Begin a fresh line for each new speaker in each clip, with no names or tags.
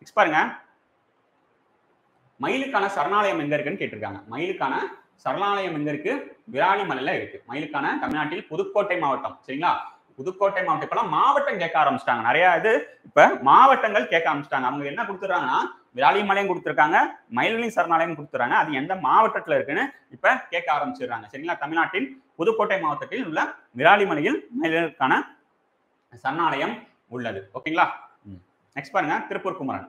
next பாருங்க மயிலுக்கான சரணாலயம் எங்க இருக்குன்னு கேட்டிருக்காங்க மயிலுக்கான சரணாலயம் எங்க இருக்கு விராலிமலையில இருக்கு மயிலுக்கான தமிழ்நாட்டில் புதுக்கோட்டை மாவட்டம் சரிங்களா புதுக்கோட்டை மாவட்டம் இப்பெல்லாம் மாவட்டம் கேட்க ஆரம்பிச்சிட்டாங்க நிறைய இது இப்ப மாவட்டங்கள் கேட்க ஆரம்பிச்சிட்டாங்க அவங்க என்ன கொடுத்துறாங்கன்னா விராலிமலையும் கொடுத்துருக்காங்க மயில்களின் சரணாலயம் கொடுத்துறாங்க அது எந்த மாவட்டத்துல இருக்குன்னு இப்ப கேட்க ஆரம்பிச்சிடுறாங்க சரிங்களா தமிழ்நாட்டின் புதுக்கோட்டை மாவட்டத்தில் உள்ள விராலிமலையில் மயில்களுக்கான சரணாலயம் உள்ளது ஓகேங்களா நெக்ஸ்ட் பாருங்க திருப்பூர் குமரன்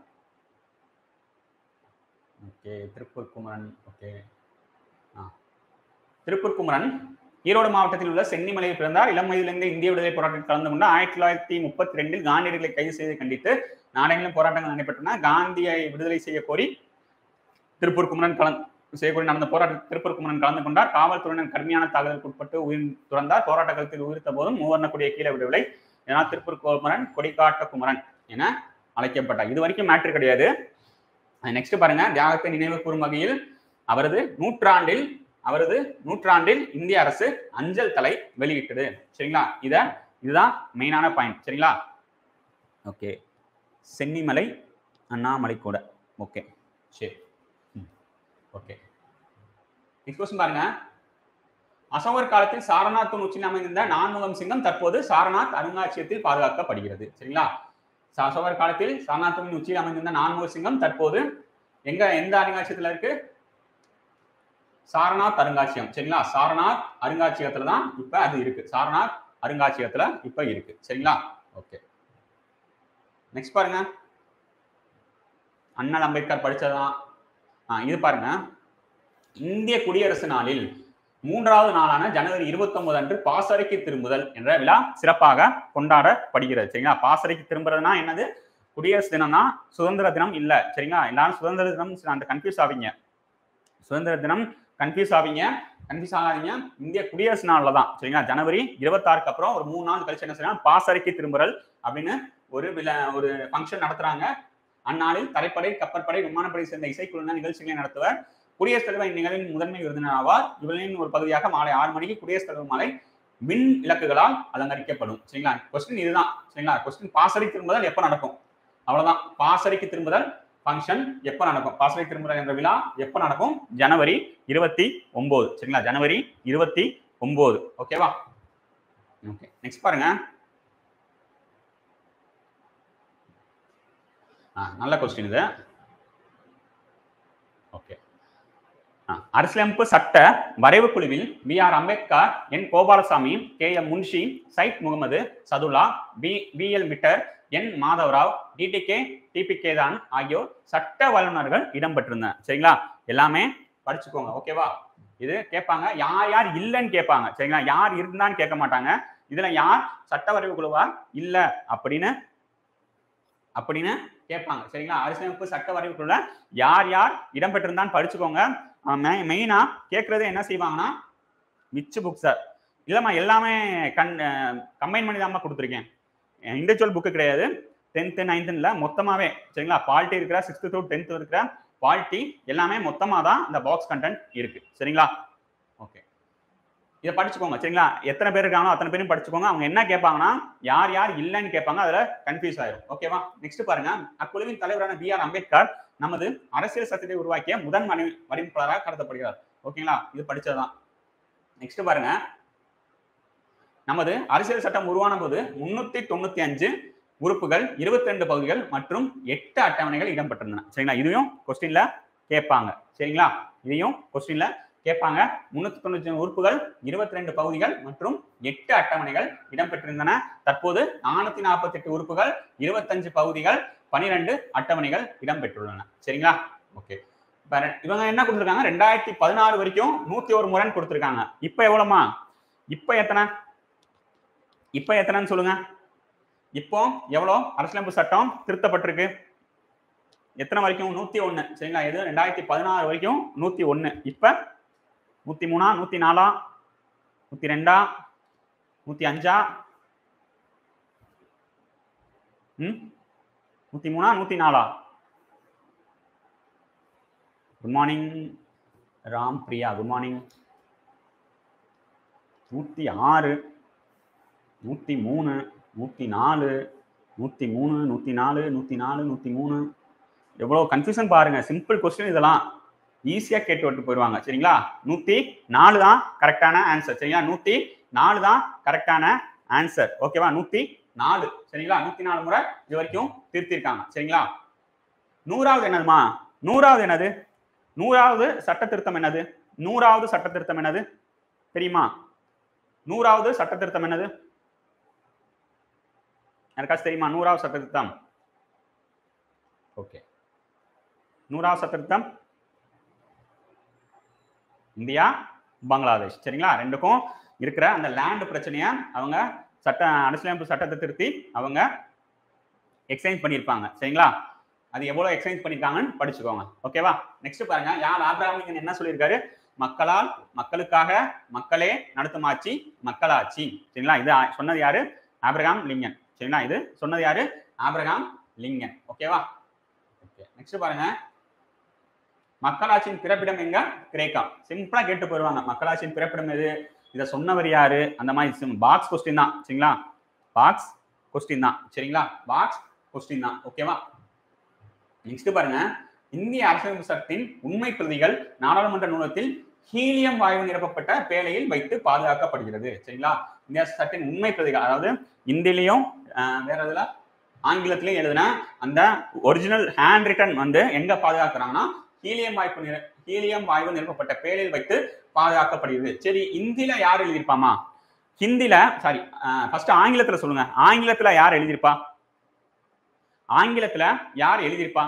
ஓகே திருப்பூர் குமரன் ஓகே ஆ திருப்பூர் குமரன் ஈரோடு மாவட்டத்தில் உள்ள சென்னிமலையில் பிறந்தார் இளம் வயதிலிருந்து இந்திய விடுதலை போராட்டத்தில் கலந்து கொண்டு ஆயிரத்தி தொள்ளாயிரத்தி முப்பத்தி ரெண்டில் காந்தியடிகளை கைது செய்து கண்டித்து நாடெங்கிலும் போராட்டங்கள் நடைபெற்றன காந்தியை விடுதலை செய்ய கோரி திருப்பூர் குமரன் கலந்து செய்யக்கூடிய நடந்த போராட்டத்தில் திருப்பூர் குமரன் கலந்து கொண்டார் காவல்துறையினர் கடுமையான தாக்குதலுக்கு உட்பட்டு உயிர் துறந்தார் போராட்ட காலத்தில் உயிர்த்த போதும் மூவர்ண கொடியை கீழே விடவில்லை இதனால் திருப்பூர் குமரன் கொடிக்காட்ட குமரன் என அழைக்கப்பட்டார் இது வரைக்கும் மேட்ரு கிடையாது நெக்ஸ்ட் பாருங்க தியாகத்தை நினைவு கூறும் வகையில் அவரது நூற்றாண்டில் அவரது நூற்றாண்டில் இந்திய அரசு அஞ்சல் தலை வெளியிட்டது சரிங்களா இத இதுதான் மெயினான பாயிண்ட் சரிங்களா ஓகே சென்னிமலை அண்ணாமலை கூட ஓகே சரி ஓகே நெக்ஸ்ட் கொஸ்டின் பாருங்க அசோகர் காலத்தில் சாரநாத் தூண் உச்சியில் அமைந்திருந்த நான்முகம் சிங்கம் தற்போது சாரநாத் அருங்காட்சியகத்தில் பாதுகாக்கப்படுகிறது சரிங்களா ச- அசோகர் காலத்தில் சாரநாத் தூணின் உச்சியில் அமைந்திருந்த நான்முக சிங்கம் தற்போது எங்க எந்த அருங்காட்சியகத்துல இருக்கு சாரநாத் அருங்காட்சியகம் சரிங்களா சாரநாத் அருங்காட்சியகத்துல தான் இப்ப அது இருக்கு சாரநாத் அருங்காட்சியகத்துல இப்ப இருக்கு சரிங்களா ஓகே நெக்ஸ்ட் பாருங்க அண்ணல் அம்பேத்கர் படிச்சதுதான் ஆ, இது பாருங்க இந்திய குடியரசு நாளில் மூன்றாவது நாளான ஜனவரி 29 அன்று பாசறைக்கு திரும்புதல் என்ற விழா சிறப்பாக கொண்டாடப்படுகிறது சரிங்களா பாசறைக்கு திரும்புறதுனா என்னது குடியரசு தினம்னா சுதந்திர தினம் இல்ல சரிங்களா எல்லாரும் சுதந்திர தினம் அந்த கன்ஃபியூஸ் ஆவீங்க சுதந்திர தினம் கன்ஃபியூஸ் ஆவீங்க கன்ஃபியூஸ் ஆகாதீங்க இந்திய குடியரசு நாள்ல தான் சரிங்களா ஜனவரி இருபத்தாறுக்கு அப்புறம் ஒரு மூணு நாள் கழிச்சு என்ன செய்யலாம் பாசறைக்கு திரும்புறல் அப்படின்னு ஒரு விழா ஒரு ஃபங்க்ஷன் நடத்துறாங்க அந்நாளில் தரைப்படை கப்பற்படை விமானப்படை சேர்ந்த இசைக்குழுவினர் நிகழ்ச்சிகளை நடத்துவர் குடியரசுத் தலைவர் இந்நிகழ்வின் முதன்மை விருந்தினர் ஆவார் இவர்களின் ஒரு பகுதியாக மாலை ஆறு மணிக்கு குடியரசுத் தலைவர் மாலை மின் விளக்குகளால் அலங்கரிக்கப்படும் சரிங்களா கொஸ்டின் இதுதான் சரிங்களா கொஸ்டின் பாசறை திரும்புதல் எப்ப நடக்கும் அவ்வளவுதான் பாசறைக்கு திரும்புதல் ஃபங்க்ஷன் எப்ப நடக்கும் பாசறை திரும்புதல் என்ற விழா எப்ப நடக்கும் ஜனவரி இருபத்தி ஒன்பது சரிங்களா ஜனவரி இருபத்தி ஒன்பது ஓகேவா ஓகே நெக்ஸ்ட் பாருங்க ஆ நல்ல கொஸ்டின் இது ஓகே அரசியலமைப்பு சட்ட வரைவு குழுவில் B R Ambedkar N Gopalaswami K M Munshi Saiyid Muhammad Saadulla B B L Mitter N Madhavarao TTK DP Khaitan ஆகியோர் சட்ட வல்லுநர்கள் இடம்பெற்றிருந்தனர் சரிங்களா எல்லாமே படிச்சுக்கோங்க ஓகேவா இது கேட்பாங்க யார் யார் இல்லைன்னு கேட்பாங்க சரிங்களா யார் இருந்தான்னு கேட்க மாட்டாங்க இதுல யார் சட்ட வரைவு குழுவா இல்ல அப்படின்னு அப்படின்னு கேட்பாங்க சரிங்களா அரசியலமைப்பு சட்ட வரைவு குழுல யார் யார் இடம்பெற்றிருந்தான்னு படிச்சுக்கோங்க மெயினா கேட்கறது என்ன செய்வாங்கன்னா மிச்சு புக்ஸை இல்லைம்மா எல்லாமே கண் கம்பைன் பண்ணி தான்மா கொடுத்துருக்கேன் இண்டிவிஜுவல் புக்கு கிடையாது டென்த்து நைன்த்துன்னு மொத்தமாகவே சரிங்களா பால்ட்டி இருக்கிற சிக்ஸ்த்து டு டென்த் இருக்கிற பால்ட்டி எல்லாமே மொத்தமாக தான் இந்த பாக்ஸ் கண்டென்ட் இருக்கு சரிங்களா ஓகே இதை படிச்சுக்கோங்க சரிங்களா எத்தனை பேர் இருக்காங்களோ அத்தனை பேரும் படிச்சுக்கோங்க அவங்க என்ன கேட்பாங்கன்னா யார் யார் இல்லைன்னு கேட்பாங்க அதுல கன்ஃபியூஸ் ஆயிரும் ஓகேவா நெக்ஸ்ட் பாருங்க அக்குழுவின் தலைவரான பி ஆர் அம்பேத்கர் நமது அரசியல் சட்டத்தை உருவாக்கிய முதன் வடி வடிவமைப்பாளராக கருதப்படுகிறார் ஓகேங்களா இது படிச்சதுதான் நெக்ஸ்ட் பாருங்க நமது அரசியல் சட்டம் உருவான போது முன்னூத்தி தொண்ணூத்தி அஞ்சு உறுப்புகள் இருபத்தி ரெண்டு பகுதிகள் மற்றும் எட்டு அட்டவணைகள் இடம்பெற்றிருந்தன சரிங்களா இதையும் கொஸ்டின்ல கேட்பாங்க சரிங்களா இதையும் கொஸ்டின்ல கேட்பாங்க முன்னூத்தி தொண்ணூத்தி உறுப்புகள் இருபத்தி ரெண்டு பகுதிகள் மற்றும் எட்டு அட்டவணைகள் இடம்பெற்றிருந்தன தற்போது நானூத்தி நாற்பத்தி எட்டு உறுப்புகள் இருபத்தஞ்சு பகுதிகள் பனிரெண்டு அட்டவணைகள் இடம்பெற்றுள்ளன சரிங்களா ஓகே இப்ப ரெ- இவங்க என்ன கொடுத்துருக்காங்க ரெண்டாயிரத்தி பதினாறு வரைக்கும் நூத்தி ஒரு முறைன்னு கொடுத்துருக்காங்க இப்ப எவ்வளவுமா இப்ப எத்தனை இப்ப எத்தனைன்னு சொல்லுங்க இப்போ எவ்வளோ அரசியலமைப்பு சட்டம் திருத்தப்பட்டிருக்கு எத்தனை வரைக்கும் நூத்தி ஒண்ணு சரிங்களா இது ரெண்டாயிரத்தி பதினாறு வரைக்கும் நூத்தி ஒண்ணு இப்ப நூத்தி மூணா நூத்தி நாலா நூத்தி ரெண்டா நூத்தி அஞ்சா ம் நூத்தி மூணா நூத்தி நாலா good morning Ram Priya good morning நூத்தி ஆறு நூத்தி மூணு நூத்தி நாலு நூத்தி மூணு நூத்தி நாலு நூத்தி நாலு நூத்தி மூணு எவ்வளவு கன்ஃபியூஷன் பாருங்க சிம்பிள் கொஸ்டின் இதெல்லாம் ஈஸியா கேட்டு விட்டு போயிடுவாங்க சரிங்களா நூத்தி நாலு தான் கரெக்டான ஆன்சர் சரிங்களா நூத்தி நாலு தான் கரெக்டான ஆன்சர் ஓகேவா நூத்தி நாலு சரிங்களா நூத்தி நாலு முறை இது வரைக்கும் திருத்திருக்காங்க சரிங்களா நூறாவது என்னதுமா நூறாவது என்னது நூறாவது சட்ட திருத்தம் என்னது நூறாவது சட்ட திருத்தம் என்னது தெரியுமா நூறாவது சட்ட திருத்தம் என்னது யாருக்காச்சும் தெரியுமா நூறாவது சட்ட திருத்தம் ஓகே நூறாவது சட்ட திருத்தம் இந்தியா பங்களாதேஷ் சரிங்களா ரெண்டுக்கும் இருக்கிற அந்த லேண்ட் பிரச்சனைய அவங்க சட்ட அரசியலமைப்பு சட்டத்தை திருத்தி அவங்க எக்ஸ்சேஞ்ச் பண்ணியிருப்பாங்க சரிங்களா அது எவ்வளவு எக்ஸ்சேஞ்ச் பண்ணிருக்காங்கன்னு படிச்சுக்கோங்க ஓகேவா நெக்ஸ்ட் பாருங்க யார் ஆப்ரஹாம் லிங்கன் என்ன சொல்லியிருக்காரு மக்களால் மக்களுக்காக மக்களே நடத்தும் ஆட்சி மக்களாட்சி சரிங்களா இது ஆ- சொன்னது யாரு ஆப்ரஹாம் லிங்கன் சரிங்களா இது சொன்னது யாரு ஆப்ரஹாம் லிங்கன் ஓகேவா ஓகே நெக்ஸ்ட் பாருங்க மக்களாட்சியின் பிறப்பிடம் எங்க கிரேக்கா சிம்பிளா கேட்டு போயிருவாங்க மக்களாட்சியின் பிறப்பிடம் எது இதை சொன்னவர் யாரு அந்த மாதிரி பாக்ஸ் கொஸ்டின் தான் சரிங்களா பாக்ஸ் கொஸ்டின் தான் சரிங்களா பாக்ஸ் கொஸ்டின் தான் ஓகேவா நெக்ஸ்ட் பாருங்க இந்திய அரசியலமைப்பு சட்டத்தின் உண்மை பிரதிகள் நாடாளுமன்ற நூலகத்தில் ஹீலியம் வாயு நிரப்பப்பட்ட பேழையில் வைத்து பாதுகாக்கப்படுகிறது சரிங்களா இந்திய சட்டத்தின் உண்மை பிரதிகள் அதாவது இந்தியிலையும் ஆஹ், வேற இதுல ஆங்கிலத்திலையும் எழுதின அந்த ஒரிஜினல் ஹேண்ட் ரிட்டன் வந்து எங்க பாதுகாக்கிறாங்கன்னா ஹீலியம் வாய்ப்பு நிர ஹீலியம் வாயு நிரப்பப்பட்ட பேழையில் வைத்து பாதுகாக்கப்படுகிறது சரி இந்தியில யார் எழுதியிருப்பாமா ஹிந்தில சாரி ஃபர்ஸ்ட் ஆங்கிலத்துல சொல்லுங்க ஆங்கிலத்துல யார் எழுதியிருப்பா ஆங்கிலத்துல யார் எழுதியிருப்பா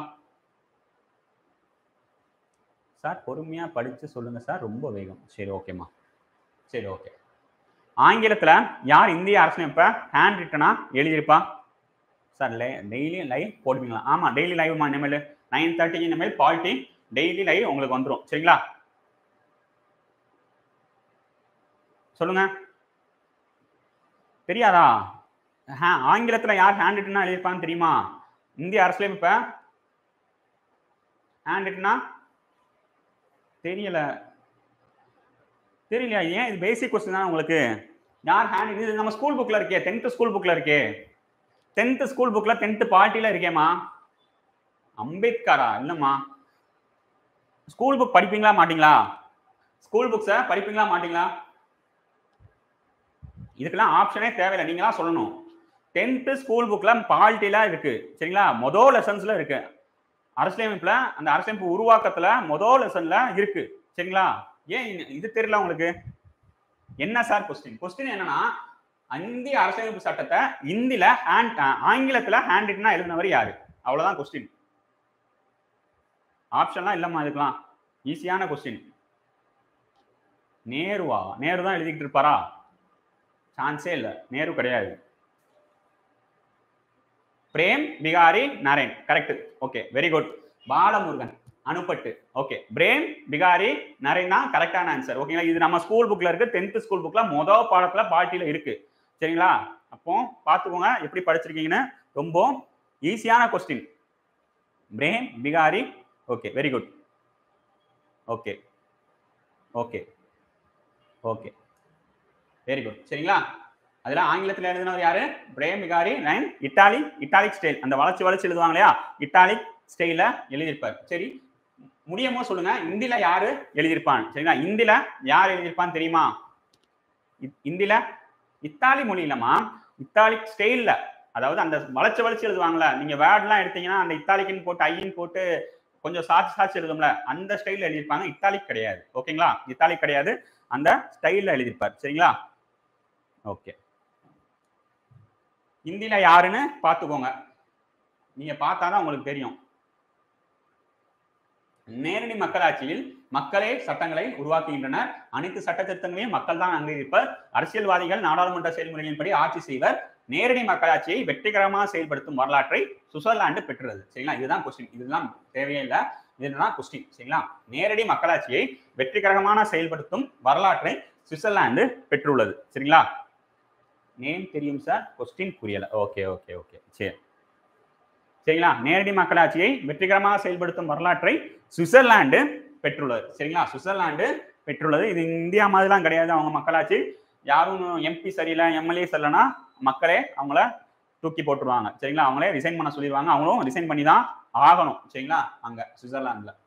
சார் பொறுமையா படிச்சு சொல்லுங்க சார் ரொம்ப வேகம் சரி ஓகேம்மா சரி ஓகே ஆங்கிலத்துல யார் இந்திய அரசியலமைப்ப ஹேண்ட் ரிட்டனா எழுதியிருப்பா சார் டெய்லி லைவ் போடுவீங்களா ஆமா டெய்லி லைவ்மா இனிமேல் நைன் தேர்ட்டிக்கு இனிமேல் பால்ட்டி டெய்லி லைவ் உங்களுக்கு வந்துடும் சரிங்களா சொல்லுங்க தெரியாதா ஹே- ஆங்கிலத்துல யார் ஹேண்ட் ரிட்டனா எழுதியிருப்பான்னு தெரியுமா இந்திய அரசியலமைப்ப ஹேண்ட் ரிட்டனா தெரியல தெரியலையா ஏன் இது பேசிக் கொஸ்டின் தான் உங்களுக்கு யார் ஹேண்ட் இது நம்ம ஸ்கூல் புக்ல இருக்கே டென்த் ஸ்கூல் புக்ல இருக்கே டென்த் ஸ்கூல் புக்ல டென்த் பார்ட்டில இருக்கேம்மா அம்பேத்கரா இல்லம்மா ஸ்கூல் புக் படிப்பீங்களா மாட்டீங்களா ஸ்கூல் புக்ஸை படிப்பீங்களா மாட்டீங்களா இதுக்கெல்லாம் ஆப்ஷனே தேவையில்லை நீங்களா சொல்லணும் டென்த்து ஸ்கூல் புக்ல பால்ட்டில இருக்கு சரிங்களா மொதல் லெசன்ஸ்ல இருக்கு அரசியலமைப்புல அந்த அரசியலமைப்பு உருவாக்கத்துல மொதல் லெசன்ல இருக்கு சரிங்களா ஏன் இது- இது தெரியல உங்களுக்கு என்ன சார் கொஸ்டின் கொஸ்டின் என்னன்னா இந்திய அரசியலமைப்பு சட்டத்தை இந்தியில ஹேண்ட் ஆங்கிலத்துல ஹேண்ட் ரிட்டனா எழுதினவர் யாரு அவ்வளவுதான் கொஸ்டின் ஆப்ஷன்லாம் இல்லம்மா இதுக்கெல்லாம் ஈஸியான கொஸ்டின் நேருவா நேரு தான் எழுதிக்கிட்டு இருப்பாரா சான்ஸே இல்லை நேரு கிடையாது Prem Behari Narain correct okay very good Balamurugan அனுப்பட்டு ஓகே பிரேம் பிகாரி நரேன் தான் கரெக்டான ஆன்சர் ஓகேங்களா இது நம்ம ஸ்கூல் புக்ல இருக்கு டென்த் ஸ்கூல் புக்ல மொதல் பாடத்துல பார்ட்டியில இருக்கு சரிங்களா அப்போ பார்த்துக்கோங்க எப்படி படிச்சிருக்கீங்கன்னு ரொம்ப ஈஸியான question Prem Behari okay very good okay okay okay very good சரிங்களா அதுல ஆங்கிலத்தில் எழுதினவர் யாரு பிரேம் விகாரி நைன் இட்டாலி இட்டாலிக் ஸ்டைல் அந்த வளைச்சு வளைச்சு எழுதுவாங்க இல்லையா இட்டாலிக் ஸ்டைல எழுதியிருப்பார் சரி முடியுமோ சொல்லுங்க இந்தில யாரு எழுதியிருப்பான் சரிங்களா இந்தில யார் எழுதியிருப்பான்னு தெரியுமா இ- இந்தில இத்தாலி மொழி இல்லம்மா இத்தாலிக் ஸ்டைல்ல அதாவது அந்த வளைச்சு வளைச்சு எழுதுவாங்கல்ல நீங்க வேர்ட்லாம் எடுத்தீங்கன்னா அந்த இத்தாலிக்குன்னு போட்டு ஐயின்னு போட்டு கொஞ்சம் சாட்சி சாட்சி எழுதும்ல அந்த ஸ்டைல்ல எழுதியிருப்பாங்க இத்தாலிக் கிடையாது ஓகேங்களா இத்தாலிக் கிடையாது அந்த ஸ்டைல்ல எழுதியிருப்பார் சரிங்களா ஓகே ஹிந்தில யாருன்னு பார்த்துக்கோங்க நீங்க பார்த்தாதான் உங்களுக்கு தெரியும் நேரடி மக்களாட்சியில் மக்களே சட்டங்களை உருவாக்குகின்றனர் அனைத்து சட்ட திருத்தங்களையும் மக்கள் தான் அங்கீகரிப்பர் அரசியல்வாதிகள் நாடாளுமன்ற செயல்முறைகளின்படி ஆட்சி செய்வர் நேரடி மக்களாட்சியை வெற்றிகரமாக செயல்படுத்தும் வரலாற்றை சுவிட்சர்லாந்து பெற்றுள்ளது சரிங்களா இதுதான் கொஸ்டின் இதுதான் தேவையே இல்லை இதுதான் கொஸ்டின் சரிங்களா நேரடி மக்களாட்சியை வெற்றிகரமான செயல்படுத்தும் வரலாற்றை சுவிட்சர்லாந்து பெற்றுள்ளது சரிங்களா நேம் தெரியும் சார் கொஸ்டின் புரியல ஓகே ஓகே ஓகே சரி சரிங்களா நேரடி மக்களாட்சியை வெற்றிகரமாக செயல்படுத்தும் வரலாற்றை சுவிட்சர்லாந்து பெற்றுள்ளது சரிங்களா சுவிட்சர்லாந்து பெற்றுள்ளது இது இந்தியா மாதிரிலாம் கிடையாது அவங்க மக்களாட்சி யாரும் எம்பி சரியில்லை எம்எல்ஏ சரியில்லைன்னா மக்களே அவங்கள தூக்கி போட்டுருவாங்க சரிங்களா அவங்களே ரிசைன் பண்ண சொல்லிடுவாங்க அவங்களும் ரிசைன் பண்ணி தான் ஆகணும் சரிங்களா அங்க சுவிட்சர்லாந்துல